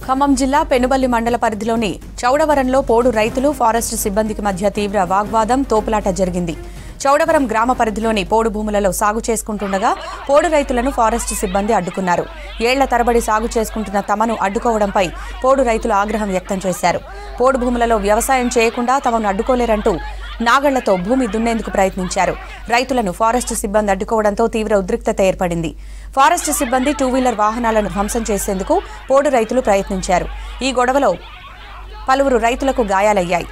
ఖమ్మం జిల్లా పెనుబల్లి మండల పరిధిలోని చౌడవరంలో పోడు రైతులు ఫారెస్ట్ సిబ్బందికి మధ్య తీవ్ర వాగ్వాదం తోపులాట జరిగింది చౌడవరం గ్రామ పరిధిలోని పోడు భూములలో సాగు చేసుకుంటుండగా పోడు రైతులను ఫారెస్ట్ సిబ్బంది అడ్డుకున్నారు ఏళ్ల తరబడి సాగు చేసుకుంటున్న తమను అడ్డుకోవడంపై పోడు రైతులు ఆగ్రహం వ్యక్తం చేశారు పోడు భూములలో వ్యవసాయం చేయకుండా తమను అడ్డుకోలేరంటూ నాగళ్లతో భూమి దున్నేందుకు ప్రయత్నించారు రైతులను ఫారెస్ట్ సిబ్బంది అడ్డుకోవడంతో తీవ్ర ఉద్రిక్తత ఏర్పడింది ఫారెస్ట్ సిబ్బంది టూ వీలర్ వాహనాలను ధ్వంసం చేసేందుకు పోడు రైతులు ప్రయత్నించారు ఈ గొడవలో పలువురు రైతులకు గాయాలయ్యాయి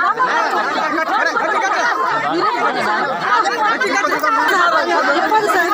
చెప్పండి సార్